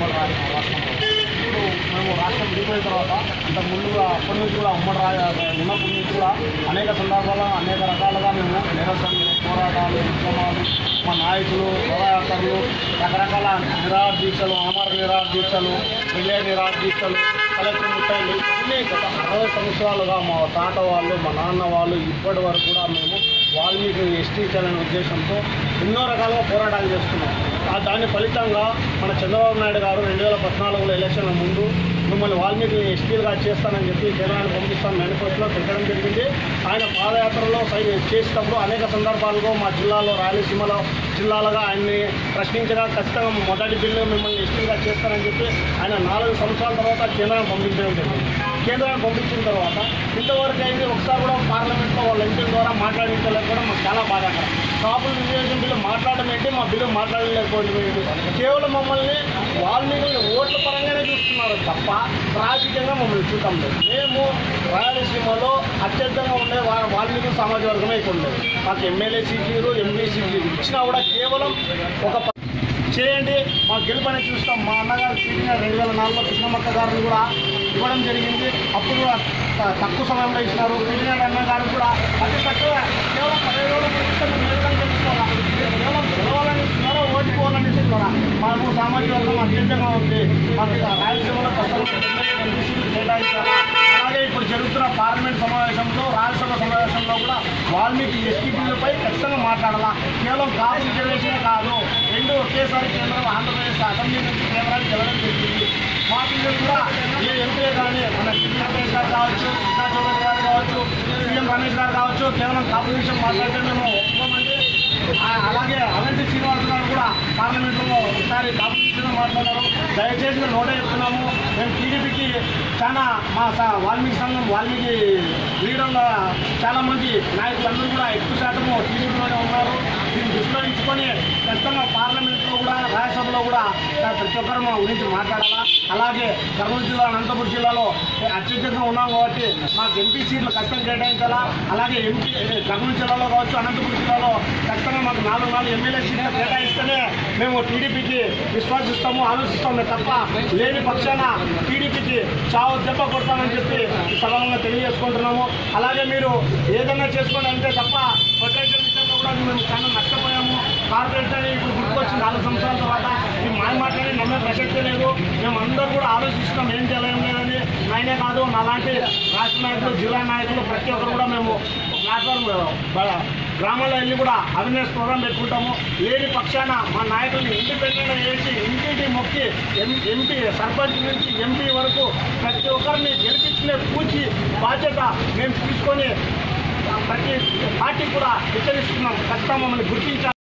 ఉమ్మడి రా- రాష్ట్రంలో ఇప్పుడు మేము రాష్ట్రం విడిపోయిన తర్వాత ఇంత ముందు కూడా అప్పటి నుంచి కూడా ఉమ్మడి రా ఉన్నప్పటి నుంచి కూడా అనేక సందర్భాల్లో అనేక రకాలుగా మేము నిరసనలు పోరాటాలు ఉద్యమాలు మా నాయకులు శోభయాత్రలు రకరకాల నిరాహార దీక్షలు ఆమర నిరాహార దీక్షలు రిలే నిరాహార దీక్షలు కలెక్టర్ ముట్టైలు ఇవన్నీ గత అరవై సంవత్సరాలుగా మా తాత వాళ్ళు మా నాన్న వాళ్ళు ఇప్పటి వరకు కూడా మేము వాల్మీకి ఎస్టీ చేయాలనే ఉద్దేశంతో ఎన్నో రకాలుగా పోరాటాలు చేస్తున్నాం ఆ దాని ఫలితంగా మన చంద్రబాబు నాయుడు గారు రెండు వేల పద్నాలుగులో ఎలక్షన్ల ముందు మిమ్మల్ని వాల్మీకి ఎస్టీలుగా చేస్తానని చెప్పి కేంద్రానికి పంపిస్తాను మేనిఫెస్టోలో పెట్టడం జరిగింది ఆయన పాదయాత్రలో సై చేసేటప్పుడు అనేక సందర్భాల్లో మా జిల్లాలో రాయలసీమలో జిల్లాలుగా ఆయన్ని ప్రశ్నించగా ఖచ్చితంగా మొదటి బిల్లు మిమ్మల్ని ఎస్టీలుగా చేస్తానని చెప్పి ఆయన నాలుగు సంవత్సరాల తర్వాత కేంద్రానికి పంపించడం జరిగింది కేంద్రానికి పంపించిన తర్వాత ఇంతవరకు అయింది ఒకసారి కూడా పార్లమెంట్లో వాళ్ళ ఎంపీల ద్వారా మాట్లాడించలేదు కూడా మాకు చాలా బాధాకరం కాపుల రిజర్వేషన్ బిల్లు మాట్లాడడం ఏంటి మా బిల్లు మాట్లాడలేకపోయింది ఏంటి కేవలం మమ్మల్ని వాల్మీకుల్ని ఓట్ల పరంగానే చూస్తున్నారు తప్ప రాజకీయంగా మమ్మల్ని చూడటం లేదు మేము రాయలసీమలో అత్యధికంగా ఉండే వా- వాల్మీకి సమాజ వర్గమే ఇక్కడ ఉండేది మాకు ఎమ్మెల్యే సీట్లు ఎంపీ సీట్లు ఇచ్చినా కూడా కేవలం ఒక ప- చేయండి మా గెలుపని చూస్తాం మా అన్నగారు సీనియర్ రెండు వేల నాలుగులో కృష్ణమక్క గారిని కూడా ఇవ్వడం జరిగింది అప్పుడు కూడా త- తక్కువ సమయంలో ఇచ్చినారు పీడినాడు అన్న గారు కూడా అతి తక్కువ కేవలం పదిహేను రోజులు ఇస్తే మేము ఏ విధంగా గెలుచుకోవాలా? కేవలం గెలవాలని ఇస్తున్నారా ఓడిపోవాలని ఇస్తున్నారా మాకు సామాజిక వర్గం అత్యంతంగా ఉంది మాకు ఇక రాయలసీమలో కష్టపడి ఎంపీ సీట్లు కేటాయించాలా అలాగే ఇప్పుడు జరుగుతున్న పార్లమెంట్ సమావేశంలో రాజ్యసభ సమావేశంలో కూడా వాల్మీకి ఎస్టీ బిల్లుపై ఖచ్చితంగా మాట్లాడాలా కేవలం కాపు రిజర్వేషన్ కాదు రెండు ఒకేసారి కేంద్రం ఆంధ్రప్రదేశ్ అసెంబ్లీ నుంచి కేంద్రానికి వెళ్ళడం జరిగింది మా పిల్లలు కూడా ఏ ఎంపీ కానీ మన టీవీ రమేష్ గారు కావచ్చు కృష్ణా చౌదరి గారు కావచ్చు సీఎం రమేష్ గారు కావచ్చు కేవలం కాపు విషయం మాట్లాడితే మేము ఒప్పుకోమండి ఆ- అలాగే అవంతి శ్రీనివాస్ గారు కూడా పార్లమెంట్లో ఒకసారి కాపు విషయం మాట్లాడారు దయచేసి మేము నోటే చెప్తున్నాము మేము టీడీపీకి చాలా మా స- వాల్మీకి సంఘం వాల్మీకి లీడర్ల చాలా మంది నాయకులందరూ కూడా ఎక్కువ శాతము టీడీపీలోనే ఉన్నారు దీన్ని దృష్టిలో ఉంచుకొని ఖచ్చితంగా పార్లమెంట్లో కూడా రాజ్యసభలో కూడా ప్రతి ఒక్కరు మా గురించి మాట్లాడాలా అలాగే కర్నూలు జిల్లా అనంతపురం జిల్లాలో అత్యధికంగా ఉన్నాం కాబట్టి మాకు ఎంపీ సీట్లు ఖచ్చితంగా కేటాయించాలా అలాగే ఎంపీ కర్నూలు జిల్లాలో కావచ్చు అనంతపురం జిల్లాలో ఖచ్చితంగా మాకు నాలుగు నాలుగు ఎమ్మెల్యే సీట్లు కేటాయిస్తేనే మేము టీడీపీకి విశ్వాసిస్తాము ఆలోచిస్తామే తప్ప లేని పక్షాన టీడీపీకి చావు దెబ్బ కొడతామని చెప్పి ఈ సభలంగా తెలియజేసుకుంటున్నాము అలాగే మీరు ఏదైనా చేసుకోండి అంటే తప్ప ఫెడరేషన్ విషయంలో కూడా మేము చాలా నష్టపోయాము కార్పొరేషన్ ఇప్పుడు గుర్తుకొచ్చి నాలుగు సంవత్సరాల తర్వాత ఈ మాయ మాట్లాడి నమ్మే ప్రసక్తే లేదు మేము అందరూ కూడా ఆలోచిస్తున్నాం ఏం చేయలేం లేదని నాయనే కాదు నాలాంటి రాష్ట్ర నాయకులు జిల్లా నాయకులు ప్రతి ఒక్కరు కూడా మేము ప్లాట్ఫామ్ బ- గ్రామాల్లో వెళ్ళి కూడా అవేర్నెస్ ప్రోగ్రామ్ పెట్టుకుంటాము లేని పక్షాన మా నాయకుల్ని ఇండిపెండెంట్గా చేసి ఇంటింటి మొక్కి ఎం- ఎంపీ సర్పంచ్ నుంచి ఎంపీ వరకు ప్రతి ఒక్కరిని గెలిపించుకునే పూచి బాధ్యత మేము తీసుకొని ప్రతి పార్టీ కూడా హెచ్చరిస్తున్నాం ఖచ్చితంగా మమ్మల్ని గుర్తించాలి